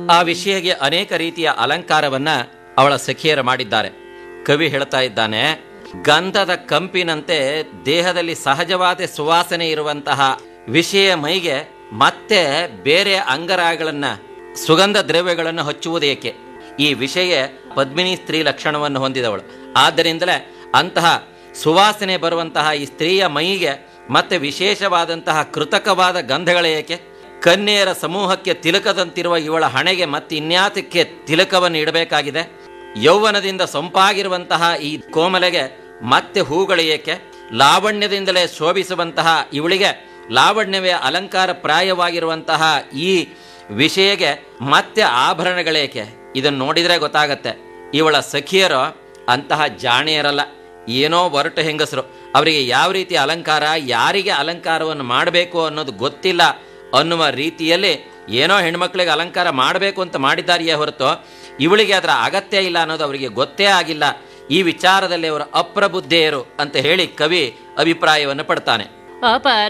ಆ ವಿಷಯಗೆ ಅನೇಕ ರೀತಿಯ ಅಲಂಕಾರವನ್ನ ಅವಳ ಸಖಿಯರು ಮಾಡಿದ್ದಾರೆ ಕವಿ ಹೇಳ್ತಾ ಇದ್ದಾನೆ ಗಂಧದ ಕಂಪಿನಂತೆ ದೇಹದಲ್ಲಿ ಸಹಜವಾದ ಸುವಾಸನೆ ಇರುವಂತಹ ವಿಷಯ ಮೈಗೆ ಮತ್ತೆ ಬೇರೆ ಅಂಗರಾಗಳನ್ನ ಸುಗಂಧ ದ್ರವ್ಯಗಳನ್ನು ಹಚ್ಚುವುದೇಕೆ ಈ ವಿಷಯ ಪದ್ಮಿನಿ ಸ್ತ್ರೀ ಲಕ್ಷಣವನ್ನು ಹೊಂದಿದವಳು ಆದ್ದರಿಂದಲೇ ಅಂತಹ ಸುವಾಸನೆ ಬರುವಂತಹ ಈ ಸ್ತ್ರೀಯ ಮೈಗೆ ಮತ್ತೆ ವಿಶೇಷವಾದಂತಹ ಕೃತಕವಾದ ಗಂಧಗಳ ಏಕೆ ಕನ್ಯೆಯರ ಸಮೂಹಕ್ಕೆ ತಿಲಕದಂತಿರುವ ಇವಳ ಹಣೆಗೆ ಮತ್ತೆ ಇನ್ಯಾತಕ್ಕೆ ತಿಲಕವನ್ನು ಇಡಬೇಕಾಗಿದೆ ಯೌವನದಿಂದ ಸೊಂಪಾಗಿರುವಂತಹ ಈ ಕೋಮಲೆಗೆ ಮತ್ತೆ ಹೂಗಳು ಏಕೆ ಲಾವಣ್ಯದಿಂದಲೇ ಶೋಭಿಸುವಂತಹ ಇವಳಿಗೆ ಲಾವಣ್ಯವೇ ಅಲಂಕಾರ ಪ್ರಾಯವಾಗಿರುವಂತಹ ಈ ವಿಷಯಗೆ ಮತ್ತೆ ಆಭರಣಗಳೇಕೆ ಇದನ್ನು ನೋಡಿದರೆ ಗೊತ್ತಾಗತ್ತೆ ಇವಳ ಸಖಿಯರು ಅಂತಹ ಜಾಣಿಯರಲ್ಲ ಏನೋ ಒರಟು ಹೆಂಗಸರು ಅವರಿಗೆ ಯಾವ ರೀತಿ ಅಲಂಕಾರ ಯಾರಿಗೆ ಅಲಂಕಾರವನ್ನು ಮಾಡಬೇಕು ಅನ್ನೋದು ಗೊತ್ತಿಲ್ಲ ಅನ್ನುವ ರೀತಿಯಲ್ಲಿ ಏನೋ ಹೆಣ್ಮಕ್ಳಿಗೆ ಅಲಂಕಾರ ಮಾಡಬೇಕು ಅಂತ ಮಾಡಿದ್ದಾರೆಯೇ ಹೊರತು ಇವಳಿಗೆ ಅದರ ಅಗತ್ಯ ಇಲ್ಲ ಅನ್ನೋದು ಅವರಿಗೆ ಗೊತ್ತೇ ಆಗಿಲ್ಲ ಈ ವಿಚಾರದಲ್ಲಿ ಅವರು ಅಪ್ರಬುದ್ಧೆಯರು ಅಂತ ಹೇಳಿ ಕವಿ ಅಭಿಪ್ರಾಯವನ್ನು ಪಡ್ತಾನೆ ಅಪರ